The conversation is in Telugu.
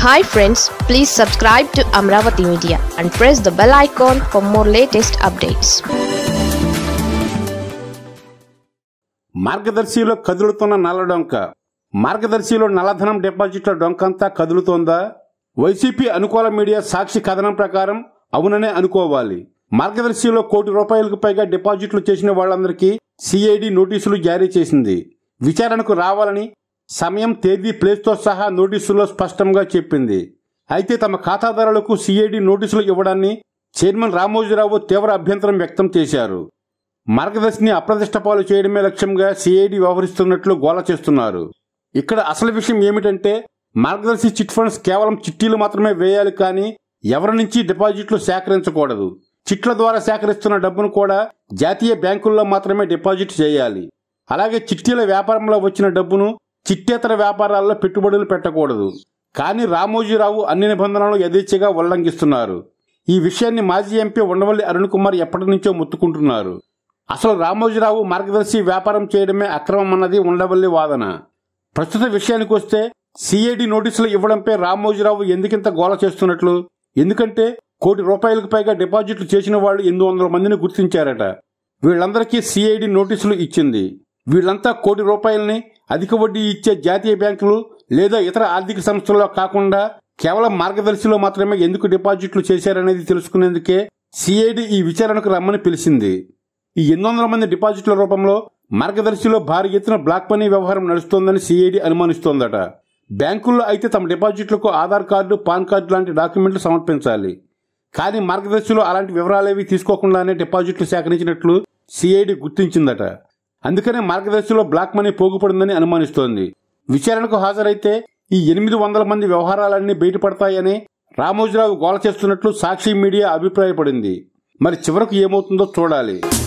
hi friends please subscribe to Amaravati media and press the bell icon for more latest updates మార్గదర్శిలో కదులుతున్న నల్ల డొంక మార్గదర్శిలో నల్లధనం డిపాజిట్ల డొంకంతా కదులుతోందా వైసీపీ అనుకూల మీడియా సాక్షి కథనం ప్రకారం అవుననే అనుకోవాలి మార్గదర్శిలో కోటి రూపాయలకు పైగా డిపాజిట్లు చేసిన వాళ్ళందరికీ సిఐడి నోటీసులు జారీ చేసింది విచారణకు రావాలని సమయం తేదీ ప్లేస్తో సహా నోటీసుల్లో స్పష్టంగా చెప్పింది అయితే తమ ఖాతాదారులకు సిఐడి నోటీసులు ఇవ్వడాన్ని చైర్మన్ రామోజీరావు తీవ్ర అభ్యంతరం వ్యక్తం చేశారు మార్గదర్శిని అప్రతిష్ట పాలు చేయడమే లక్ష్యంగా సిఐడి వ్యవహరిస్తున్నట్లు గోల చేస్తున్నారు ఇక్కడ అసలు విషయం ఏమిటంటే మార్గదర్శి చిట్ ఫండ్స్ కేవలం చిట్టీలు మాత్రమే వేయాలి కానీ ఎవరి నుంచి డిపాజిట్లు సేకరించకూడదు చిట్ల ద్వారా సేకరిస్తున్న డబ్బును కూడా జాతీయ బ్యాంకుల్లో మాత్రమే డిపాజిట్ చేయాలి అలాగే చిట్టీల వ్యాపారంలో వచ్చిన డబ్బును చిట్టేతర వ్యాపారాల్లో పెట్టుబడులు పెట్టకూడదు కానీ రామోజీరావు అన్ని నిబంధనలను యథేచ్ఛగా ఉల్లంఘిస్తున్నారు ఈ విషయాన్ని మాజీ ఎంపీ ఉండవల్లి అరుణ్ కుమార్ ఎప్పటి నుంచో ముత్తుకుంటున్నారు అసలు రామోజీరావు మార్గదర్శి వ్యాపారం చేయడమే అక్రమం అన్నది ఉండవల్లి వాదన ప్రస్తుత విషయానికి వస్తే సిఐడి నోటీసులు ఇవ్వడంపై రామోజీరావు ఎందుకింత గోల చేస్తున్నట్లు ఎందుకంటే కోటి రూపాయలకు పైగా డిపాజిట్లు చేసిన వాళ్ళు ఎనిమిది వందల మందిని గుర్తించారట వీళ్ళందరికీ సిఐడి నోటీసులు ఇచ్చింది వీళ్ళంతా కోటి రూపాయలని అధిక వడ్డీ ఇచ్చే జాతీయ బ్యాంకులు లేదా ఇతర ఆర్థిక సంస్థల్లో కాకుండా కేవలం మార్గదర్శిలో మాత్రమే ఎందుకు డిపాజిట్లు చేశారనేది తెలుసుకునేందుకే సిఐడి ఈ విచారణకు రమ్మని పిలిచింది ఈ ఎనిమిది వందల మంది డిపాజిట్ల రూపంలో మార్గదర్శిలో భారీ ఎత్తున బ్లాక్ మనీ వ్యవహారం నడుస్తోందని సిఐడి అనుమానిస్తోందట బ్యాంకుల్లో అయితే తమ డిపాజిట్లకు ఆధార్ కార్డు పాన్ కార్డు లాంటి డాక్యుమెంట్లు సమర్పించాలి కానీ మార్గదర్శిలో అలాంటి వివరాలేవి తీసుకోకుండానే డిపాజిట్లు సేకరించినట్లు సిఐడి గుర్తించిందట అందుకనే మార్గదర్శిలో బ్లాక్ మనీ పోగుపడిందని అనుమానిస్తోంది విచారణకు హాజరైతే ఈ ఎనిమిది వందల మంది వ్యవహారాలన్నీ బయటపడతాయని రామోజీరావు గోల చేస్తున్నట్లు సాక్షి మీడియా అభిప్రాయపడింది మరి చివరకు ఏమవుతుందో చూడాలి